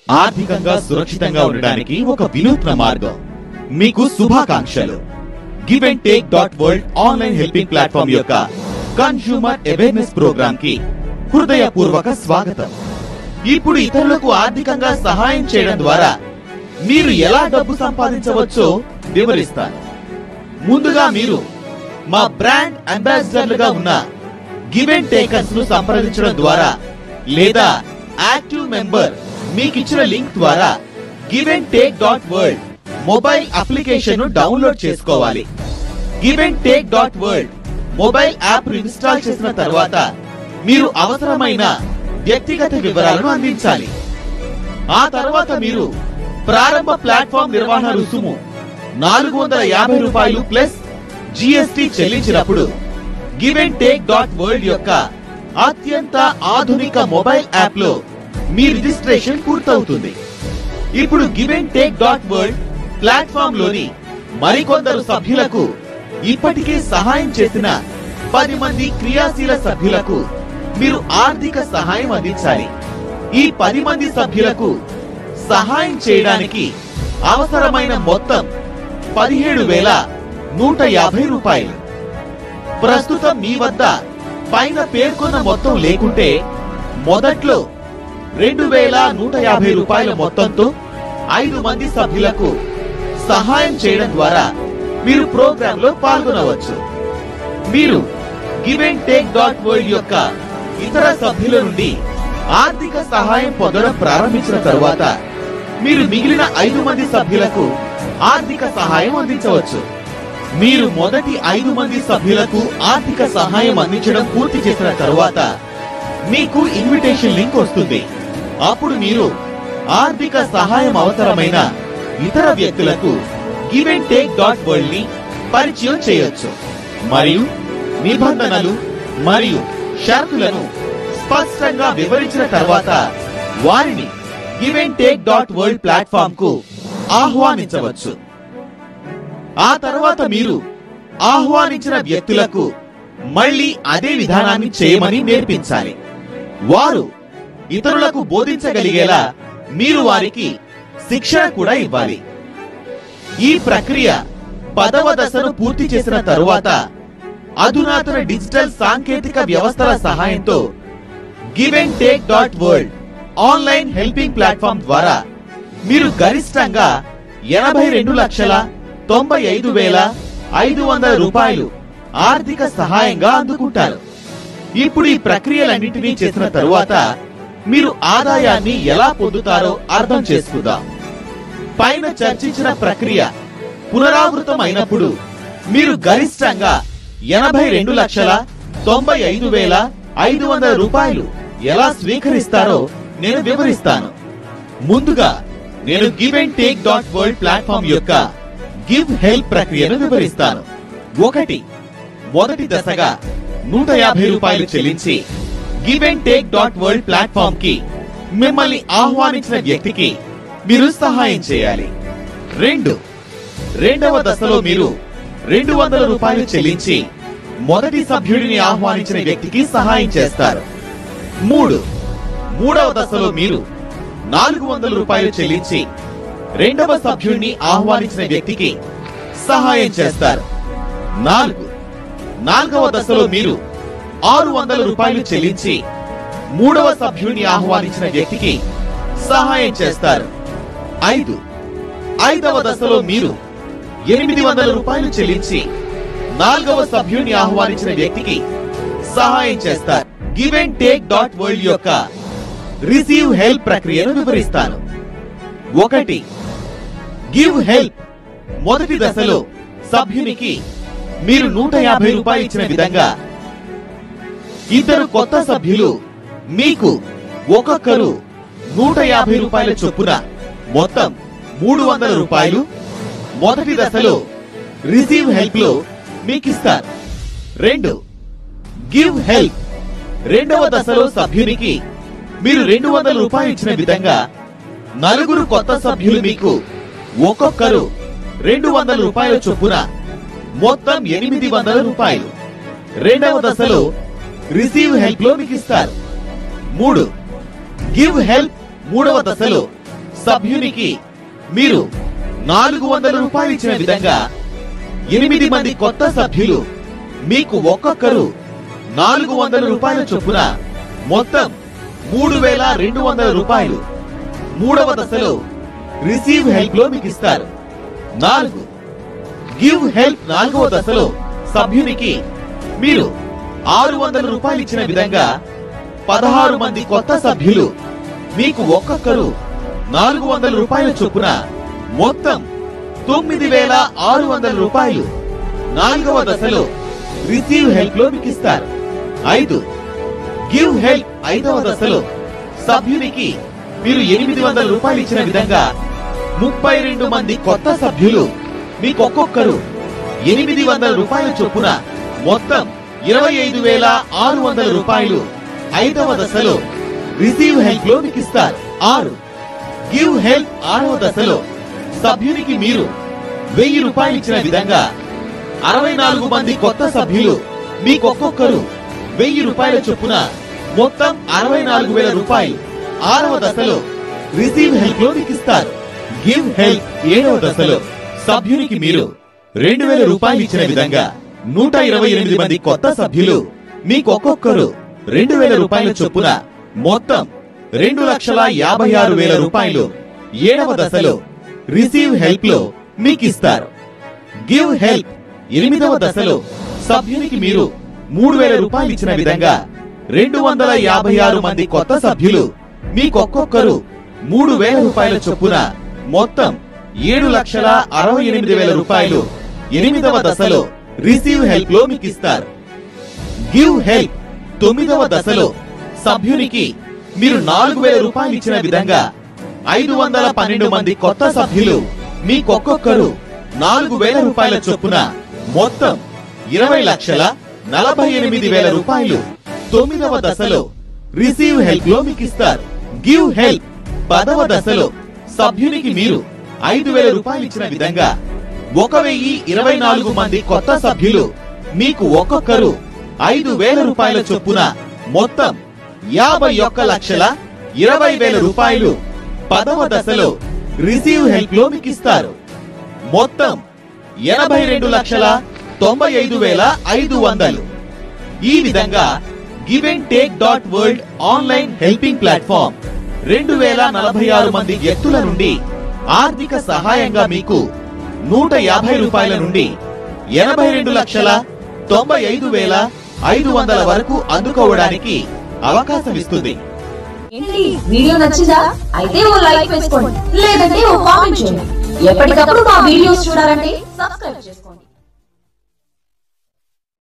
ఆర్థికంగా సురక్షితంగా ఉండడానికి ఒక వినూత్న మార్గం మీకు శుభాకాంక్షలు give and take dot world online helping platform యొక్క కన్స్యూమర్ అవేర్నెస్ ప్రోగ్రామ్ కి హృదయపూర్వక స్వాగతం ఇప్పుడు ఇతరులకు ఆర్థికంగా సహాయం చేయడం ద్వారా మీరు ఎలా డబ్బు సంపాదించవచ్చో వివరిస్తాను ముందుగా మీరు మా బ్రాండ్ అంబాసిడర్లుగా ఉన్న గివ్ అండ్ టేకర్స్ ను సంప్రదించడం ద్వారా లేదా యాక్టివ్ మెంబర్ మీకు ఇచ్చిన లింక్ ద్వారా give and take dot world mobile application ను డౌన్లోడ్ చేసుకోవాలి give and take dot world mobile app install చేసిన తర్వాత మీరు అవసరమైన వ్యక్తిగత వివరాలను అందించాలి ఆ తర్వాత మీరు ప్రారంభ ప్లాట్ఫామ్ నిర్వహణ రుసుము నాలుగు వందల యాభై రూపాయలు ప్లస్ జిఎస్టి చెల్లించినప్పుడు give and take dot world యొక్క అత్యంత ఆధునిక మొబైల్ యాప్ లో మీ రిజిస్ట్రేషన్ పూర్తవుతుంది ఇప్పుడు give and take dot world platform లోని మరికొందరు సభ్యులకు ఇప్పటికే సహాయం చేసిన పది మంది క్రియాశీల సభ్యులకు మీరు ఆర్థిక సహాయం అందించాలి ఈ పది మంది సభ్యులకు సహాయం చేయడానికి అవసరమైన మొత్తం పదిహేడు వేల నూట యాభై రూపాయలు ప్రస్తుతం మీ వద్ద పైన పేర్కొన్న మొత్తం లేకుంటే మొదట్లో రెండు వేల నూట యాభై రూపాయల మొత్తంతో ఐదు మంది సభ్యులకు సహాయం చేయడం ద్వారా మీరు ప్రోగ్రామ్ లో పాల్గొనవచ్చు మీరు give and take dot world యొక్క ఇతర సభ్యుల నుండి ఆర్థిక సహాయం పొందడం ప్రారంభించిన తరువాత మీరు మిగిలిన ఐదు మంది సభ్యులకు ఆర్థిక సహాయం అందించవచ్చు మీరు మొదటి ఐదు మంది సభ్యులకు ఆర్థిక సహాయం అందించడం పూర్తి చేసిన తరువాత మీకు ఇన్విటేషన్ లింక్ వస్తుంది అప్పుడు మీరు ఆర్థిక సహాయం అవసరమైన ఇతర వ్యక్తులకు give and take dot world ని పరిచయం చేయొచ్చు మరియు నిబంధనలు మరియు షరతులను స్పష్టంగా వివరించిన తర్వాత వారిని give and take dot world platform కు ఆహ్వానించవచ్చు ఆ తర్వాత మీరు ఆహ్వానించిన వ్యక్తులకు మళ్ళీ అదే విధానాన్ని చేయమని నేర్పించాలి వారు ఇతరులకు బోధించగలిగేలా మీరు వారికి శిక్షణ కూడా ఇవ్వాలి ఈ ప్రక్రియ పదవ దశను పూర్తి చేసిన తరువాత అధునాతన డిజిటల్ సాంకేతిక వ్యవస్థల సహాయంతో give and take dot world online helping platform ద్వారా మీరు గరిష్టంగా ఎనభై రెండు లక్షల తొంభై ఐదు వేల ఐదు వందల రూపాయలు ఆర్థిక సహాయంగా అందుకుంటారు ఇప్పుడు ఈ ప్రక్రియలన్నింటినీ చేసిన తరువాత మీరు ఆదాయాన్ని ఎలా పొందుతారో అర్థం చేసుకుందాం పైన చర్చించిన ప్రక్రియ పునరావృతం అయినప్పుడు మీరు గరిష్టంగా ఎనభై రెండు లక్షల తొంభై ఐదు వేల ఐదు వందల రూపాయలు ఎలా స్వీకరిస్తారో నేను వివరిస్తాను ముందుగా నేను give and take dot world platform యొక్క గివ్ హెల్ప్ ప్రక్రియను వివరిస్తాను ఒకటి మొదటి దశగా నూట యాభై రూపాయలు చెల్లించి give and take dot world platform కి మిమ్మల్ని ఆహ్వానించిన వ్యక్తికి మీరు సహాయం చేయాలి రెండు రెండవ దశలో మీరు రెండు వందల రూపాయలు చెల్లించి మొదటి సభ్యుడిని ఆహ్వానించిన వ్యక్తికి సహాయం చేస్తారు మూడు మూడవ దశలో మీరు నాలుగు వందల రూపాయలు చెల్లించి రెండవ సభ్యుడిని ఆహ్వానించిన వ్యక్తికి సహాయం చేస్తారు నాలుగు నాలుగవ దశలో మీరు ఆరు వందల రూపాయలు చెల్లించి మూడవ సభ్యుడిని ఆహ్వానించిన వ్యక్తికి సహాయం చేస్తారు ఐదు ఐదవ దశలో మీరు ఎనిమిది వందల రూపాయలు చెల్లించి నాలుగవ సభ్యుడిని ఆహ్వానించిన వ్యక్తికి సహాయం చేస్తారు give and take dot world యొక్క రిసీవ్ హెల్ప్ ప్రక్రియను వివరిస్తాను ఒకటి గివ్ హెల్ప్ మొదటి దశలో సభ్యునికి మీరు నూట యాభై రూపాయలు ఇచ్చిన విధంగా ఇద్దరు కొత్త సభ్యులు మీకు ఒక్కొక్కరు నూట యాభై రూపాయల చొప్పున మొత్తం మూడు వందల రూపాయలు మొదటి దశలో రిసీవ్ హెల్ప్ లో మీకు ఇస్తారు రెండు గివ్ హెల్ప్ రెండవ దశలో సభ్యునికి మీరు రెండు వందల రూపాయలు ఇచ్చిన విధంగా నలుగురు కొత్త సభ్యులు మీకు ఒక్కొక్కరు రెండు వందల రూపాయల చొప్పున మొత్తం ఎనిమిది వందల రూపాయలు రెండవ దశలో రిసీవ్ హెల్ప్ లో మీకు ఇస్తారు మూడు గివ్ హెల్ప్ మూడవ దశలో సభ్యునికి మీరు నాలుగు వందల రూపాయలు ఇచ్చిన విధంగా ఎనిమిది మంది కొత్త సభ్యులు మీకు ఒక్కొక్కరు నాలుగు వందల రూపాయల చొప్పున మొత్తం మూడు వేల రెండు వందల రూపాయలు మూడవ దశలో రిసీవ్ హెల్ప్ లో మీకు ఇస్తారు నాలుగు గివ్ హెల్ప్ నాలుగవ దశలో సభ్యునికి మీరు ఆరు వందల రూపాయలు ఇచ్చిన విధంగా పదహారు మంది కొత్త సభ్యులు మీకు ఒక్కొక్కరు నాలుగు వందల రూపాయల చొప్పున మొత్తం తొమ్మిది వేల ఆరు వందల రూపాయలు నాలుగవ దశలో రిసీవ్ హెల్ప్ లో మీకు ఇస్తారు ఐదు గివ్ హెల్ప్ ఐదవ దశలో సభ్యునికి మీరు ఎనిమిది వందల రూపాయలు ఇచ్చిన విధంగా ముప్పై రెండు మంది కొత్త సభ్యులు మీకు ఒక్కొక్కరు ఎనిమిది వందల రూపాయల చొప్పున మొత్తం ఇరవై ఐదు వేల ఆరు వందల రూపాయలు ఐదవ దశలో రిసీవ్ హెల్ప్ లో మీకు ఇస్తారు ఆరు గివ్ హెల్ప్ ఆరవ దశలో సభ్యునికి మీరు వెయ్యి రూపాయలు ఇచ్చిన విధంగా అరవై నాలుగు మంది కొత్త సభ్యులు మీకు ఒక్కొక్కరు వెయ్యి రూపాయల చొప్పున మొత్తం అరవై నాలుగు వేల రూపాయలు ఆరవ దశలో రిసీవ్ హెల్ప్ లో మీకు ఇస్తారు గివ్ హెల్ప్ ఏడవ దశలో సభ్యునికి మీరు రెండు వేల రూపాయలు ఇచ్చిన విధంగా నూట ఇరవై ఎనిమిది మంది కొత్త సభ్యులు మీకు ఒక్కొక్కరు రెండు వేల రూపాయల చొప్పున మొత్తం రెండు లక్షల యాభై ఆరు వేల రూపాయలు ఏడవ దశలో రిసీవ్ హెల్ప్ లో మీకు ఇస్తారు గివ్ హెల్ప్ ఎనిమిదవ దశలో సభ్యునికి మీరు మూడు వేల రూపాయలు ఇచ్చిన విధంగా రెండు వందల యాభై ఆరు మంది కొత్త సభ్యులు మీకొక్కొక్కరు మూడు వేల రూపాయల చొప్పున మొత్తం ఏడు లక్షల అరవై ఎనిమిది వేల రూపాయలు ఎనిమిదవ దశలో రిసీవ్ హెల్ప్ లో మీకు ఇస్తారు గివ్ హెల్ప్ తొమ్మిదవ దశలో సభ్యునికి మీరు నాలుగు వేల రూపాయలు ఇచ్చిన విధంగా ఐదు వందల పన్నెండు మంది కొత్త సభ్యులు మీకొక్కొక్కరు నాలుగు వేల రూపాయల చొప్పున మొత్తం ఇరవై లక్షల నలభై ఎనిమిది వేల రూపాయలు తొమ్మిదవ దశలో రిసీవ్ హెల్ప్ లో మీకు ఇస్తారు గివ్ హెల్ప్ పదవ దశలో సభ్యునికి మీరు ఐదు వేల రూపాయలు ఇచ్చిన విధంగా ఒక వెయ్యి ఇరవై నాలుగు మంది కొత్త సభ్యులు మీకు ఒక్కొక్కరు ఐదు వేల రూపాయల చొప్పున మొత్తం యాభై ఒక్క లక్షల ఇరవై వేల రూపాయలు పదవ దశలో రిసీవ్ హెల్ప్ లో మీకు ఇస్తారు మొత్తం ఎనభై రెండు లక్షల తొంభై ఐదు వేల ఐదు వందలు ఈ విధంగా give and take dot world online helping platform రెండు వేల నలభై ఆరు మంది వ్యక్తుల నుండి ఆర్థిక సహాయంగా మీకు నూట యాభై రూపాయల నుండి ఎనభై రెండు లక్షల తొంభై ఐదు వేల ఐదు వందల వరకు అందుకోవడానికి అవకాశం ఇస్తుంది ఏంటి వీడియో నచ్చిందా అయితే ఓ లైక్ వేసుకోండి లేదంటే ఓ కామెంట్ చేయండి ఎప్పటికప్పుడు మా వీడియోస్ చూడాలంటే సబ్స్క్రైబ్ చేసుకోండి